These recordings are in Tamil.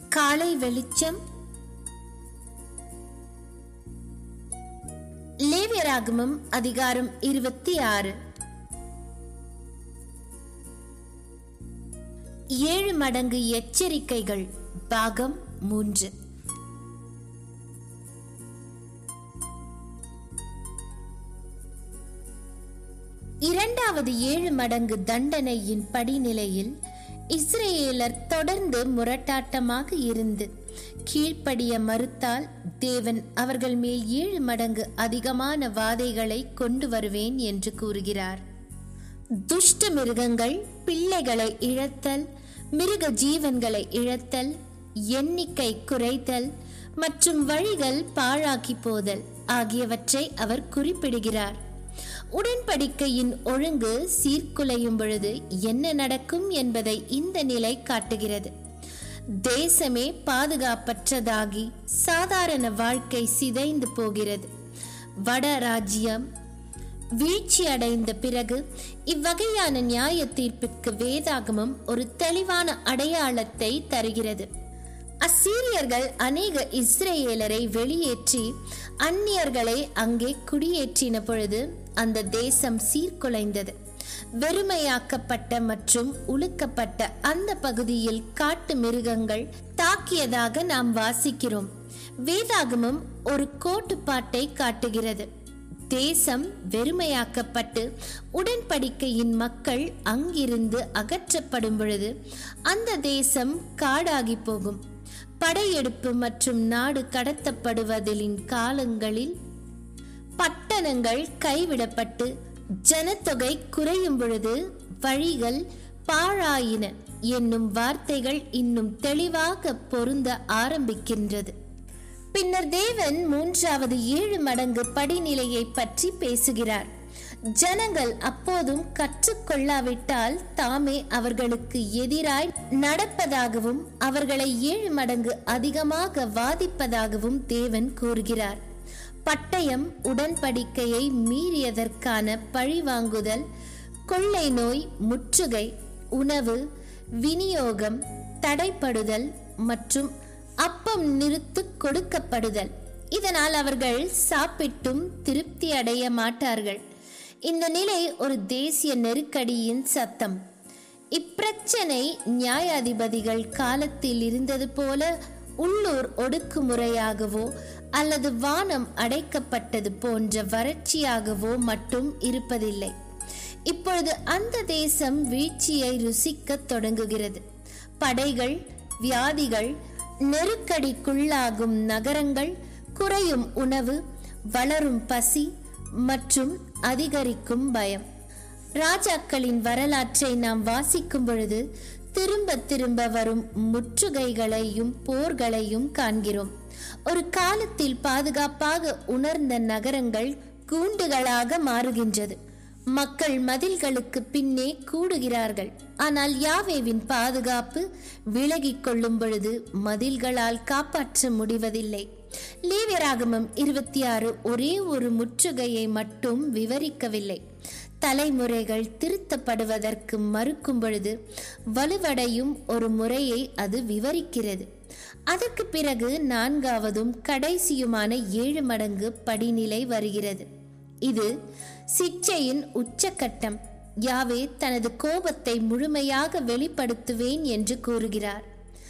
காலை வெளிச்சம் லேவியராகமம் அதிகாரம் இருபத்தி ஆறு ஏழு மடங்கு எச்சரிக்கைகள் பாகம் மூன்று இரண்டாவது ஏழு மடங்கு தண்டனையின் படிநிலையில் இஸ்ரேலர் தொடர்ந்து முரட்டாட்டமாக இருந்து கீழ்ப்படிய மறுத்தால் தேவன் அவர்கள் மேல் ஏழு மடங்கு அதிகமான வாதைகளை கொண்டு வருவேன் என்று கூறுகிறார் துஷ்ட மிருகங்கள் பிள்ளைகளை இழத்தல் மிருக ஜீவன்களை இழத்தல் எண்ணிக்கை குறைத்தல் மற்றும் வழிகள் பாழாக்கி போதல் ஆகியவற்றை அவர் குறிப்பிடுகிறார் உடன்படிக்கையின் ஒழுங்கு சீர்குலையும் பொழுது என்ன நடக்கும் என்பதை இந்த நிலை காட்டுகிறது தேசமே பாதுகாப்பற்றதாகி சாதாரண வாழ்க்கை சிதைந்து போகிறது வட ராஜ்யம் வீழ்ச்சி அடைந்த பிறகு இவ்வகையான நியாய தீர்ப்பிற்கு வேதாகமம் ஒரு தெளிவான அடையாளத்தை தருகிறது அசீரியர்கள் அநேக இஸ்ரேலரை வெளியேற்றி அந்நியர்களை அங்கே குடியேற்றின பொழுது அந்த தேசம் சீர்குலைந்தது வெறுமையாக்கப்பட்ட மற்றும் உழுக்கப்பட்ட அந்த பகுதியில் காட்டு மிருகங்கள் தாக்கியதாக நாம் வாசிக்கிறோம் வேதாகமம் ஒரு கோட்டுப்பாட்டை காட்டுகிறது தேசம் வெறுமையாக்கப்பட்டு உடன்படிக்கையின் மக்கள் அங்கிருந்து அகற்றப்படும் பொழுது அந்த தேசம் காடாகி போகும் படையெடுப்பு மற்றும் நாடு கடத்தப்படுவதின் காலங்களில் பட்டணங்கள் கைவிடப்பட்டு ஜனத்தொகை குறையும் பொழுது வழிகள் பாழாயின என்னும் வார்த்தைகள் இன்னும் தெளிவாக பொருந்த ஆரம்பிக்கின்றது பின்னர் தேவன் மூன்றாவது ஏழு மடங்கு படிநிலையை பற்றி பேசுகிறார் ஜனங்கள் அப்போதும் கற்றுக்கொள்ளாவிட்டால் தாமே அவர்களுக்கு எதிராய் நடப்பதாகவும் அவர்களை ஏழு மடங்கு அதிகமாக வாதிப்பதாகவும் தேவன் கூறுகிறார் பட்டயம் உடன்படிக்கையை மீறியதற்கான பழிவாங்குதல் கொள்ளை நோய் முற்றுகை உணவு விநியோகம் தடைப்படுதல் மற்றும் அப்பம் நிறுத்து கொடுக்கப்படுதல் இதனால் அவர்கள் சாப்பிட்டும் திருப்தி அடைய மாட்டார்கள் இந்த நிலை ஒரு தேசிய நெருக்கடியின் சத்தம் இப்பிரச்சனை நியாயாதிபதிகள் காலத்தில் இருந்தது போல உள்ளூர் ஒடுக்குமுறையாகவோ அல்லது வானம் அடைக்கப்பட்டது போன்ற வறட்சியாகவோ மட்டும் இருப்பதில்லை இப்பொழுது அந்த தேசம் வீழ்ச்சியை ருசிக்க தொடங்குகிறது படைகள் வியாதிகள் நெருக்கடிக்குள்ளாகும் நகரங்கள் குறையும் உணவு வளரும் பசி மற்றும் அதிகரிக்கும் பயம் ராஜாக்களின் வரலாற்றை நாம் வாசிக்கும் பொழுது திரும்ப திரும்ப வரும் முற்றுகைகளையும் போர்களையும் காண்கிறோம் ஒரு காலத்தில் பாதுகாப்பாக உணர்ந்த நகரங்கள் கூண்டுகளாக மாறுகின்றது மக்கள் மதில்களுக்கு பின்னே கூடுகிறார்கள் ஆனால் யாவேவின் பாதுகாப்பு விலகிக் கொள்ளும் பொழுது மதில்களால் காப்பாற்ற முடிவதில்லை லேவியராகமம் இருபத்தி ஆறு ஒரே ஒரு முற்றுகையை மட்டும் விவரிக்கவில்லை தலைமுறைகள் திருத்தப்படுவதற்கு மறுக்கும் பொழுது வலுவடையும் ஒரு முறையை அது விவரிக்கிறது அதற்கு பிறகு நான்காவதும் கடைசியுமான ஏழு மடங்கு படிநிலை வருகிறது இது சிச்சையின் உச்சக்கட்டம் யாவே தனது கோபத்தை முழுமையாக வெளிப்படுத்துவேன் என்று கூறுகிறார்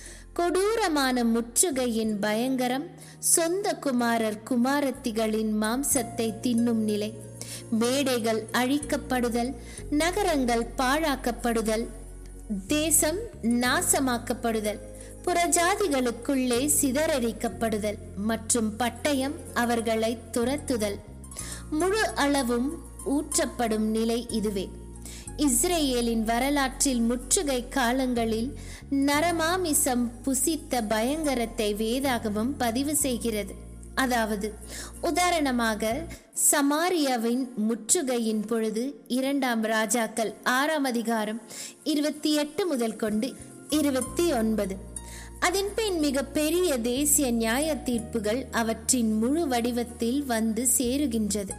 கொடூரமான முற்றுகையின் பயங்கரம் சொந்த குமாரர் குமாரத்திகளின் மாம்சத்தை தின்னும் நிலை மேடைகள் அழிக்கப்படுதல் நகரங்கள் பாழாக்கப்படுதல் தேசம் நாசமாக்கப்படுதல் புறஜாதிகளுக்குள்ளே சிதறடிக்கப்படுதல் மற்றும் பட்டயம் அவர்களை துரத்துதல் முழு அளவும் ஊற்றப்படும் நிலை இதுவே இஸ்ரேலின் வரலாற்றில் முற்றுகை காலங்களில் நரமாமிசம் புசித்த பயங்கரத்தை வேதாகமம் பதிவு செய்கிறது அதாவது உதாரணமாக சமாரியாவின் முற்றுகையின் பொழுது இரண்டாம் ராஜாக்கள் ஆறாம் அதிகாரம் இருபத்தி எட்டு முதல் கொண்டு இருபத்தி ஒன்பது அதன் பின் மிக பெரிய தேசிய நியாய தீர்ப்புகள் அவற்றின் முழு வடிவத்தில் வந்து சேருகின்றது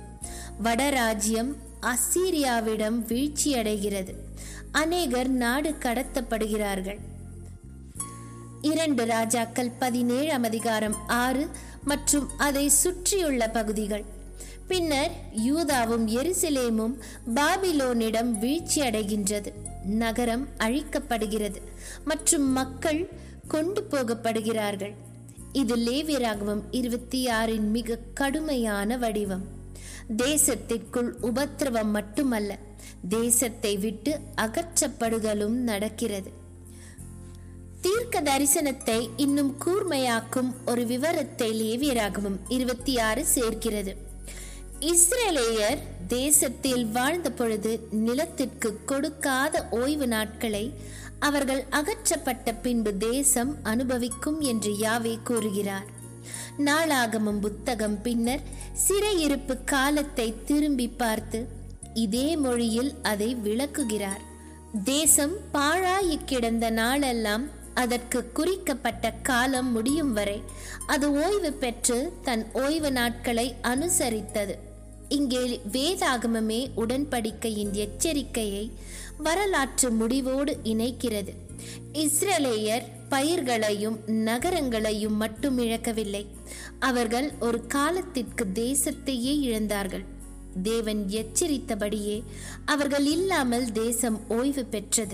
வடராஜ்யம் அசீரியாவிடம் வீழ்ச்சியடைகிறது அநேகர் நாடு கடத்தப்படுகிறார்கள் இரண்டு ராஜாக்கள் பதினேழாம் அதிகாரம் ஆறு மற்றும் அதை சுற்றியுள்ள பகுதிகள் பின்னர் யூதாவும் எருசலேமும் பாபிலோனிடம் வீழ்ச்சியடைகின்றது நகரம் அழிக்கப்படுகிறது மற்றும் மக்கள் கொண்டு போகப்படுகிறார்கள் இது லேவியராகவும் இருபத்தி ஆறின் மிக கடுமையான வடிவம் தேசத்திற்குள் உபத்திரவம் மட்டுமல்ல தேசத்தை விட்டு அகற்றப்படுதலும் நடக்கிறது தீர்க்க தரிசனத்தை இன்னும் கூர்மையாக்கும் ஒரு விவரத்தை லேவியராகவும் இருபத்தி ஆறு சேர்க்கிறது இஸ்ரேலேயர் தேசத்தில் வாழ்ந்த பொழுது நிலத்திற்கு கொடுக்காத ஓய்வு நாட்களை அவர்கள் அகற்றப்பட்ட பின்பு தேசம் அனுபவிக்கும் என்று யாவே கூறுகிறார் நாளாகமும் புத்தகம் பின்னர் சிறையிருப்பு காலத்தை திரும்பி பார்த்து இதே மொழியில் அதை விளக்குகிறார் தேசம் பாழாயி கிடந்த நாளெல்லாம் அதற்கு குறிக்கப்பட்ட காலம் முடியும் வரை அது ஓய்வு பெற்று தன் ஓய்வு நாட்களை அனுசரித்தது இங்கே வேதாகமமே உடன்படிக்கையின் எச்சரிக்கையை வரலாற்று முடிவோடு இணைக்கிறது இஸ்ரேலேயர் பயிர்களையும் நகரங்களையும் மட்டும் இழக்கவில்லை அவர்கள் ஒரு காலத்திற்கு தேசத்தையே இழந்தார்கள் தேவன் எச்சரித்தபடியே அவர்கள் இல்லாமல் தேசம் ஓய்வு பெற்றது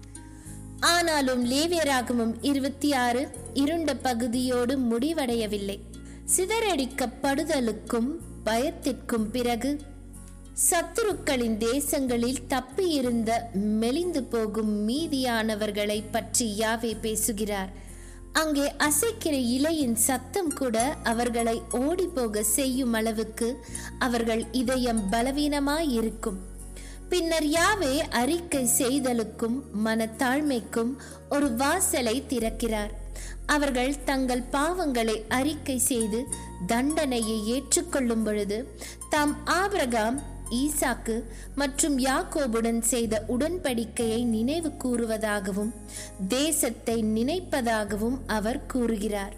ஆனாலும் லேவியராகமும் இருபத்தி ஆறு இருண்ட பகுதியோடு முடிவடையவில்லை சிதறடிக்கப்படுதலுக்கும் பயத்திற்கும் பிறகு சத்துருக்களின் தேசங்களில் தப்பியிருந்த மெலிந்து போகும் மீதியானவர்களை பற்றி யாவே பேசுகிறார் அங்கே அசைக்கிற இலையின் சத்தம் கூட அவர்களை ஓடி போக செய்யும் அளவுக்கு அவர்கள் இதயம் பலவீனமாயிருக்கும் பின்னர் யாவே அறிக்கை செய்தலுக்கும் மனத்தாழ்மைக்கும் ஒரு வாசலை திறக்கிறார் அவர்கள் தங்கள் பாவங்களை அறிக்கை செய்து தண்டனையை ஏற்றுக்கொள்ளும் பொழுது தாம் ஆபிரகாம் ஈசாக்கு மற்றும் யாக்கோபுடன் செய்த உடன்படிக்கையை நினைவு கூறுவதாகவும் தேசத்தை நினைப்பதாகவும் அவர் கூறுகிறார்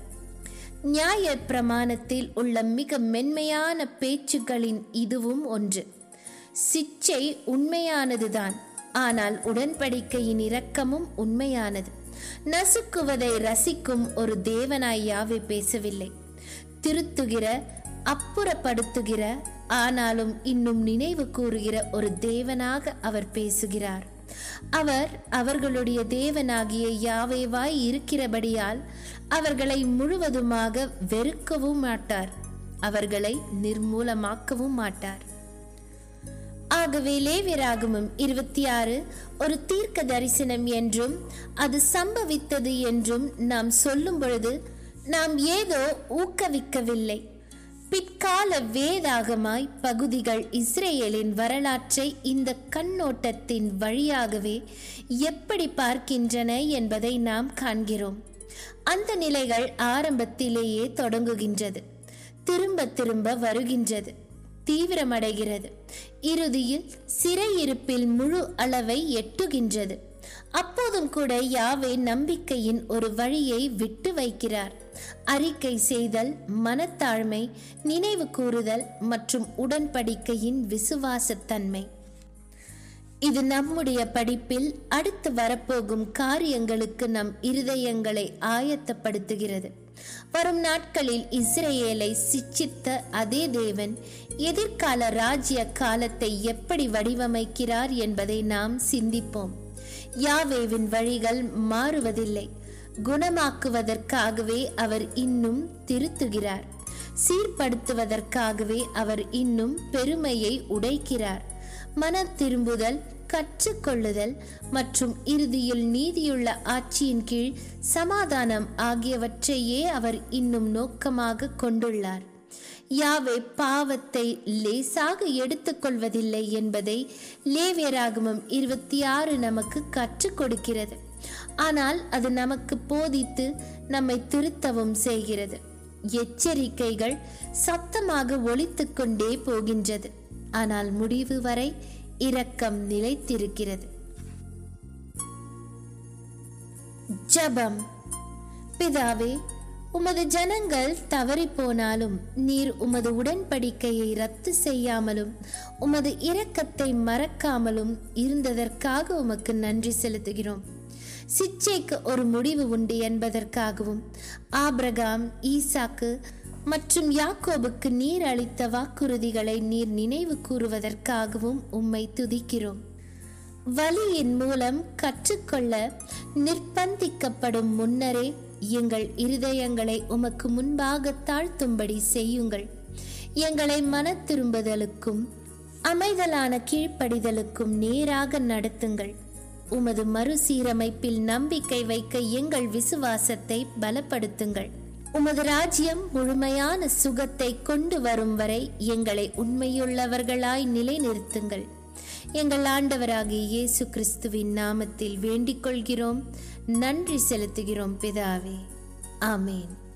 நியாய பிரமாணத்தில் உள்ள மிக மென்மையான பேச்சுகளின் இதுவும் ஒன்று சிச்சை உண்மையானதுதான் ஆனால் உடன்படிக்கையின் இரக்கமும் உண்மையானது நசுக்குவதை ரசிக்கும் ஒரு தேவனாய் யாவே பேசவில்லை திருத்துகிற அப்புறப்படுத்துகிற ஆனாலும் இன்னும் நினைவு கூறுகிற ஒரு தேவனாக அவர் பேசுகிறார் அவர் அவர்களுடைய தேவனாகிய யாவேவாய் இருக்கிறபடியால் அவர்களை முழுவதுமாக வெறுக்கவும் மாட்டார் அவர்களை நிர்மூலமாக்கவும் மாட்டார் ஆகவே லேவியராகமும் இருபத்தி ஆறு ஒரு தீர்க்க தரிசனம் என்றும் அது சம்பவித்தது என்றும் நாம் சொல்லும் பொழுது நாம் ஏதோ ஊக்குவிக்கவில்லை பிற்கால வேதாகமாய் பகுதிகள் இஸ்ரேலின் வரலாற்றை இந்த கண்ணோட்டத்தின் வழியாகவே எப்படி பார்க்கின்றன என்பதை நாம் காண்கிறோம் அந்த நிலைகள் ஆரம்பத்திலேயே தொடங்குகின்றது திரும்ப திரும்ப வருகின்றது தீவிரமடைகிறது இறுதியில் சிறையிருப்பில் முழு அளவை எட்டுகின்றது அப்போதும் கூட யாவே நம்பிக்கையின் ஒரு வழியை விட்டு வைக்கிறார் அறிக்கை செய்தல் மனத்தாழ்மை நினைவு கூறுதல் மற்றும் உடன்படிக்கையின் விசுவாசத்தன்மை இது நம்முடைய படிப்பில் அடுத்து வரப்போகும் காரியங்களுக்கு நம் இருதயங்களை ஆயத்தப்படுத்துகிறது வரும் நாட்களில் இஸ்ரேலை சிச்சித்த அதே தேவன் எதிர்கால ராஜ்ய காலத்தை எப்படி வடிவமைக்கிறார் என்பதை நாம் சிந்திப்போம் யாவேவின் வழிகள் மாறுவதில்லை குணமாக்குவதற்காகவே அவர் இன்னும் திருத்துகிறார் சீர்படுத்துவதற்காகவே அவர் இன்னும் பெருமையை உடைக்கிறார் மன திரும்புதல் கற்றுக்கொள்ளுதல் மற்றும் இறுதியில் நீதியுள்ள ஆட்சியின் கீழ் சமாதானம் ஆகியவற்றையே அவர் இன்னும் நோக்கமாக கொண்டுள்ளார் யாவே பாவத்தை லேசாக எடுத்துக்கொள்வதில்லை என்பதை லேவியராகமம் இருபத்தி ஆறு நமக்கு கற்றுக் கொடுக்கிறது ஆனால் அது நமக்கு போதித்து நம்மை திருத்தவும் செய்கிறது எச்சரிக்கைகள் சத்தமாக ஒலித்துக் கொண்டே போகின்றது ஆனால் முடிவு வரை இரக்கம் நிலைத்திருக்கிறது ஜபம் பிதாவே உமது ஜனங்கள் தவறி போனாலும் நீர் உமது உடன்படிக்கையை ரத்து செய்யாமலும் உமது இரக்கத்தை மறக்காமலும் இருந்ததற்காக உமக்கு நன்றி செலுத்துகிறோம் சிச்சைக்கு ஒரு முடிவு உண்டு என்பதற்காகவும் ஆபிரகாம் ஈசாக்கு மற்றும் யாக்கோபுக்கு நீர் அளித்த வாக்குறுதிகளை நீர் நினைவு கூறுவதற்காகவும் உம்மை துதிக்கிறோம் வலியின் மூலம் கற்றுக்கொள்ள நிர்பந்திக்கப்படும் முன்னரே எங்கள் இருதயங்களை உமக்கு முன்பாக தாழ்த்தும்படி செய்யுங்கள் எங்களை மன திரும்புதலுக்கும் அமைதலான கீழ்ப்படிதலுக்கும் நேராக நடத்துங்கள் உமது மறுசீரமைப்பில் நம்பிக்கை வைக்க எங்கள் விசுவாசத்தை பலப்படுத்துங்கள் உமது ராஜ்யம் முழுமையான சுகத்தை கொண்டு வரும் வரை எங்களை உண்மையுள்ளவர்களாய் நிலைநிறுத்துங்கள் எங்கள் ஆண்டவராகிய இயேசு கிறிஸ்துவின் நாமத்தில் வேண்டிக் கொள்கிறோம் நன்றி செலுத்துகிறோம் பிதாவே ஆமேன்